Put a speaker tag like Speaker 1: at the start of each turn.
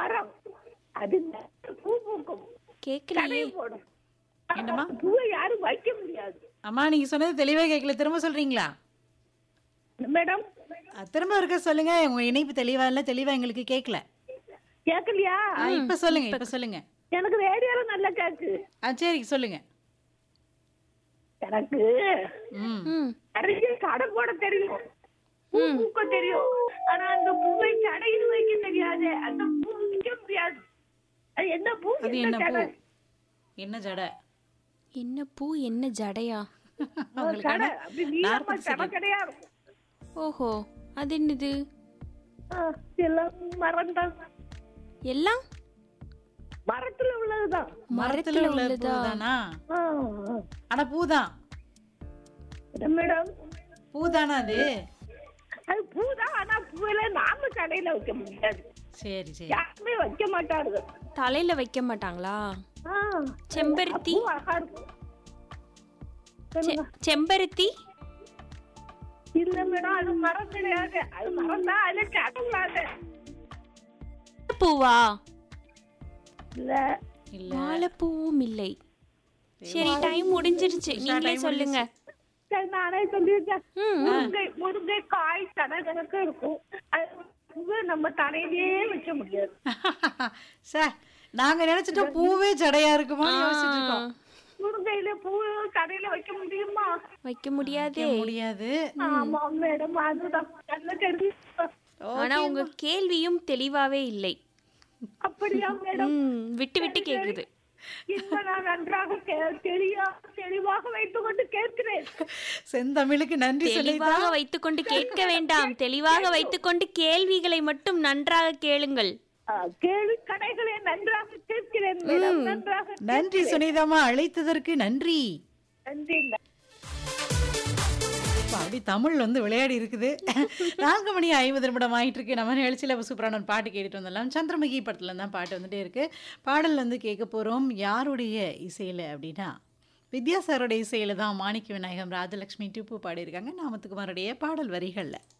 Speaker 1: மரம் அது நிறைய பூ பூக்கும்
Speaker 2: கேட்கலையே
Speaker 1: கடை போடும்
Speaker 3: என்னம்மா?
Speaker 1: பூவை யாரும் வைக்க முடியாது
Speaker 3: அம்மா நீங்க சொன்னது தெளிவா கேட்கல திரும்ப சொல்றீங்களா
Speaker 1: மேடம்
Speaker 3: அஹ், திரும்ப இருக்க சொல்லுங்க உங்க இணைப்பு தெளிவா இல்ல தெளிவா எங்களுக்கு கேட்கல
Speaker 1: கேட்கலையா
Speaker 3: அஹ், இப்ப சொல்லுங்க இப்ப சொல்லுங்க
Speaker 1: எனக்கு ரேடியோல நல்லா கேக்கு
Speaker 3: ஆ சரி சொல்லுங்க
Speaker 1: எனக்கு
Speaker 3: ம்
Speaker 2: ம்
Speaker 1: நிறைய கடை போட தெரியும் பூ பூக்க தெரியும் ஆனா அந்த பூவை கடையில் வைக்க தெரியாது அந்த பூ விற்க முடியாது அது என்ன பூ
Speaker 3: அது
Speaker 1: என்ன
Speaker 3: என்ன பூ
Speaker 1: கடை
Speaker 3: என்ன ஜடை
Speaker 2: என்ன பூ என்ன ஜடையா
Speaker 3: உங்களுக்கான
Speaker 1: கடை அப்படி நீளமா
Speaker 3: நாற்பது
Speaker 1: கடை
Speaker 3: செகண்ட்
Speaker 1: கடையா இருக்கும்
Speaker 2: ஓஹோ அது என்னது
Speaker 1: ஆ, எல்லாம் மரம் தான்
Speaker 2: எல்லாம்
Speaker 1: மரத்துல உள்ளதுதான்
Speaker 3: மரத்துல உள்ள
Speaker 2: உள்ளதா?
Speaker 3: பூதானா
Speaker 1: ஆ,
Speaker 3: ஆனா பூதான்
Speaker 1: ஆ. மேடம்
Speaker 3: பூதானா அது
Speaker 1: அது பூதான் ஆனா பூவில நாம கடையில வைக்க முடியாது
Speaker 3: சரி சரி
Speaker 1: யாருமே வைக்க மாட்டாரு
Speaker 2: தலையில வைக்க மாட்டாங்களா
Speaker 1: ஆ,
Speaker 2: செம்பருத்தி
Speaker 1: பூ அழகா இருக்கும்
Speaker 2: செ- செம்பருத்தி
Speaker 1: இல்ல மேடம் அது மரம் கிடையாது அது மரம் தான் அதுல கடவுளாது
Speaker 2: பூவா
Speaker 1: இல்ல
Speaker 3: இல்ல
Speaker 2: வாழைப்பூவும் இல்லை சரி டைம் முடிஞ்சிருச்சு நீங்களே சொல்லுங்க
Speaker 1: சரி நானே சொல்லியிருக்கேன்
Speaker 2: ம்,
Speaker 1: முருங்கை முருங்கை காய் கடை கணக்கு இருக்கும் அது பூவை நம்ம தலையிலேயே வைக்க முடியாது
Speaker 3: சார் நாங்க நினைச்சிட்டோம் பூவே ஜடையா இருக்குமான்னு யோசிச்சுட்டு இருக்கோம்
Speaker 1: முருங்கையில பூ கடையில வைக்க முடியுமா
Speaker 2: வைக்க முடியாதே
Speaker 3: முடியாது
Speaker 1: ஆமா மேடம் அதுதான் நல்ல தெரிஞ்சு
Speaker 2: ஆனா உங்க கேள்வியும் தெளிவாவே இல்லை
Speaker 1: அப்படியா மேடம்
Speaker 2: ம், விட்டு விட்டு கேக்குது
Speaker 1: இப்ப நான் நன்றாக கே- தெளியா தெளிவாக வைத்துக் கொண்டு கேட்கிறேன்
Speaker 3: செந்தமிழுக்கு நன்றி சொல்லி
Speaker 2: தெளிவாக வைத்துக்கொண்டு கேட்க வேண்டாம் தெளிவாக வைத்துக்கொண்டு கேள்விகளை மட்டும் நன்றாக கேளுங்கள்
Speaker 1: ஆ, கேள்வி கடைகளை நன்றாக கேட்கிறேன் மேடம் நன்றாக
Speaker 3: நன்றி சுனிதாமா அழைத்ததற்கு நன்றி
Speaker 1: நன்றி
Speaker 3: இப்ப அப்படி தமிழ் வந்து விளையாடி இருக்குது நான்கு மணி ஐம்பது நிமிடம் ஆயிட்டு இருக்கு நம்ம நிகழ்ச்சியில் சூப்பரான ஒரு பாட்டு கேட்டுட்டு வந்துடலாம் சந்திரமுகி படத்துல தான் பாட்டு வந்துட்டே இருக்கு பாடல் வந்து கேட்க போறோம் யாருடைய இசையில அப்படின்னா வித்யாசாரோட இசையில தான் மாணிக்க விநாயகம் ராஜலட்சுமி டிப்பு பாடியிருக்காங்க நாமத்துக்குமாருடைய பாடல் வரிகள்ல